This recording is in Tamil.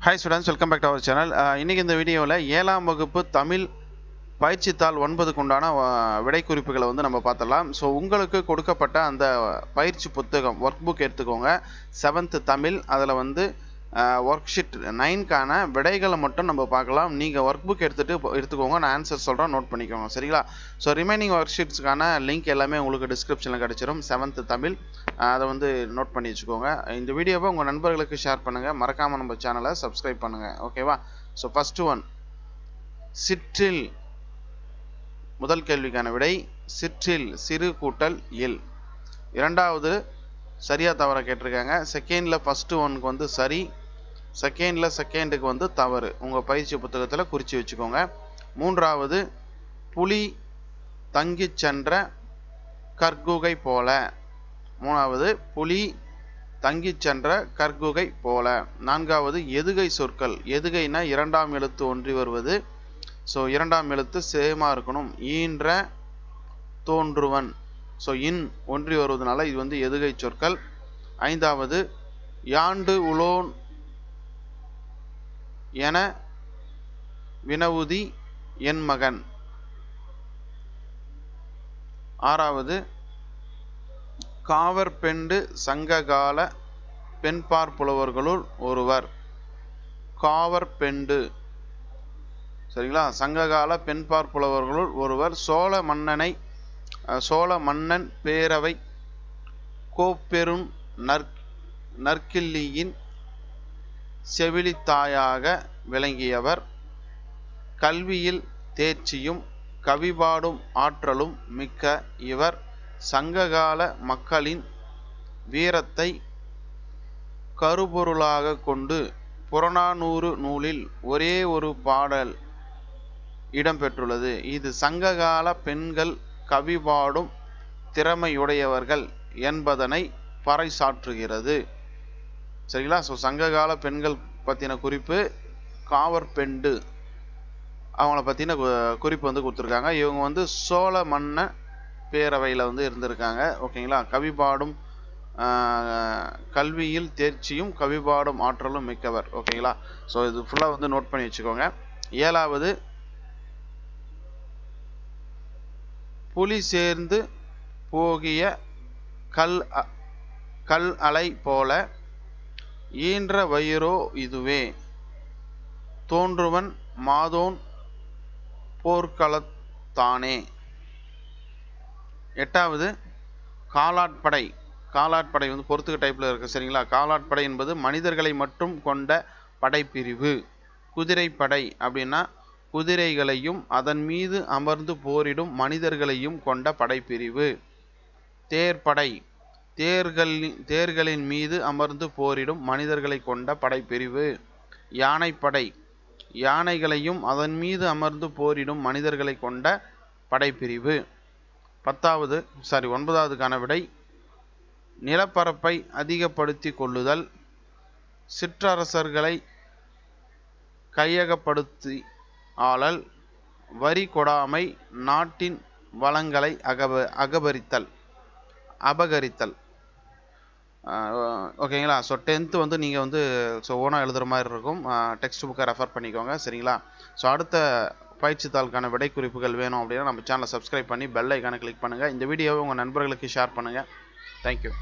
hi students welcome back to our channel இன்றைக்கி இந்த வீடியோவில் ஏழாம் வகுப்பு தமிழ் பயிற்சித்தாள் ஒன்பதுக்கு உண்டான அஹ், விடை குறிப்புகளை வந்து நம்ம பார்த்தலாம் ஸோ உங்களுக்கு கொடுக்கப்பட்ட அந்த பயிற்சி புத்தகம் ஒர்க் புக் எடுத்துக்கோங்க செவன்த்து தமிழ் அதில் வந்து ஒர்க் ஷீட் நைன்க்கான விடைகளை மட்டும் நம்ம பார்க்கலாம் நீங்கள் ஒர்க் புக் எடுத்துகிட்டு எடுத்துக்கோங்க நான் ஆன்சர் சொல்கிறேன் நோட் பண்ணிக்கோங்க சரிங்களா ஸோ ரிமைனிங் ஒர்க் ஷீட்ஸ்க்கான லிங்க் எல்லாமே உங்களுக்கு டிஸ்கிரிப்ஷனில் கிடச்சிரும் செவன்த்து தமிழ் அஹ், அதை வந்து நோட் பண்ணி வச்சுக்கோங்க இந்த வீடியோவை உங்கள் நண்பர்களுக்கு ஷேர் பண்ணுங்கள் மறக்காமல் நம்ம சேனலை சப்ஸ்கிரைப் பண்ணுங்கள் ஓகேவா ஸோ ஃபஸ்ட்டு ஒன் சிற்றில் முதல் கேள்விக்கான விடை சிற்றில் சிறு கூட்டல் இல் இரண்டாவது சரியா தவறா கேட்டிருக்காங்க செகண்டில் ஃபஸ்ட்டு ஒனுக்கு வந்து சரி செகண்டில் செகண்டுக்கு வந்து தவறு உங்கள் பயிற்சி புத்தகத்தில் குறித்து வச்சுக்கோங்க மூன்றாவது புலி தங்கிச் சென்ற கற்குகை போல மூணாவது புலி தங்கிச் சென்ற கற்குகை போல நான்காவது எதுகை சொற்கள் எதுகைனா இரண்டாம் எழுத்து ஒன்றி வருவது ஸோ இரண்டாம் எழுத்து சேமா இருக்கணும் ஈன்ற தோன்றுவன் ஸோ இன் ஒன்றி வருவதனால இது வந்து எதுகை சொற்கள் ஐந்தாவது யாண்டு உலோன் என வினவுதி என் மகன் ஆறாவது காவர் பெண்டு சங்ககால பெண்பார் புலவர்களுள் ஒருவர் காவர் பெண்டு சரிங்களா சங்ககால பெண்பார் புலவர்களுள் ஒருவர் சோழ மன்னனை அஹ், சோழ மன்னன் பேரவை கோப்பெரும் நற் நற்கிள்ளியின் செவிலித்தாயாக விளங்கியவர் கல்வியில் தேர்ச்சியும் கவிபாடும் ஆற்றலும் மிக்க இவர் சங்ககால மக்களின் வீரத்தை கருப்பொருளாக கொண்டு புறநானூறு நூலில் ஒரே ஒரு பாடல் இடம்பெற்றுள்ளது இது சங்ககால பெண்கள் கவி பாடும் திறமையுடையவர்கள் என்பதனை பறைசாற்றுகிறது சரிங்களா ஸோ சங்ககால பெண்கள் பற்றின குறிப்பு காவற்பெண்டு அவங்கள பற்றின குறிப்பு வந்து கொடுத்துருக்காங்க இவங்க வந்து சோழ மன்ன பேரவையில் வந்து இருந்திருக்காங்க ஓகேங்களா கவி பாடும் ஆஹ், கல்வியில் தேர்ச்சியும் கவி பாடும் ஆற்றலும் மிக்கவர் ஓகேங்களா ஸோ இது ஃபுல்லாக வந்து நோட் பண்ணி வச்சுக்கோங்க ஏழாவது புலி சேர்ந்து போகிய கல் அ- கல் அலை போல ஈன்ற வயிறோ இதுவே தோன்றுவன் மாதோன் போர்க்களத்தானே எட்டாவது காலாட்படை காலாட்படை வந்து பொறுத்துக்க டைப்பில் இருக்கு சரிங்களா காலாட்படை என்பது மனிதர்களை மட்டும் கொண்ட படைப்பிரிவு குதிரைப்படை அப்படின்னா குதிரைகளையும் அதன் மீது அமர்ந்து போரிடும் மனிதர்களையும் கொண்ட படைப்பிரிவு தேர்ப்படை தேர்களின் தேர்களின் மீது அமர்ந்து போரிடும் மனிதர்களை கொண்ட படைப்பிரிவு யானைப்படை யானைகளையும் அதன் மீது அமர்ந்து போரிடும் மனிதர்களை கொண்ட படைப்பிரிவு பத்தாவது சாரி ஒன்பதாவதுக்கான விடை நிலப்பரப்பை அதிகப்படுத்தி கொள்ளுதல் சிற்றரசர்களை கையகப்படுத்தி ஆளல் வரி கொடாமை நாட்டின் வளங்களை அகப அகபரித்தல் அபகரித்தல் ஆஹ் ஓகேங்களா ஸோ டென்த்து வந்து நீங்கள் வந்து ஸோ ஓனாக எழுதுகிற மாதிரி இருக்கும் டெக்ஸ்ட் புக்கை ரெஃபர் பண்ணிக்கோங்க சரிங்களா ஸோ அடுத்த பயிற்சி தாளுக்கான விடை குறிப்புகள் வேணும் அப்படின்னா நம்ம சேனலை சப்ஸ்கிரைப் பண்ணி பெல் ஐக்கானை கிளிக் பண்ணுங்கள் இந்த வீடியோவை உங்கள் நண்பர்களுக்கு ஷேர் பண்ணுங்கள் தேங்க்யூ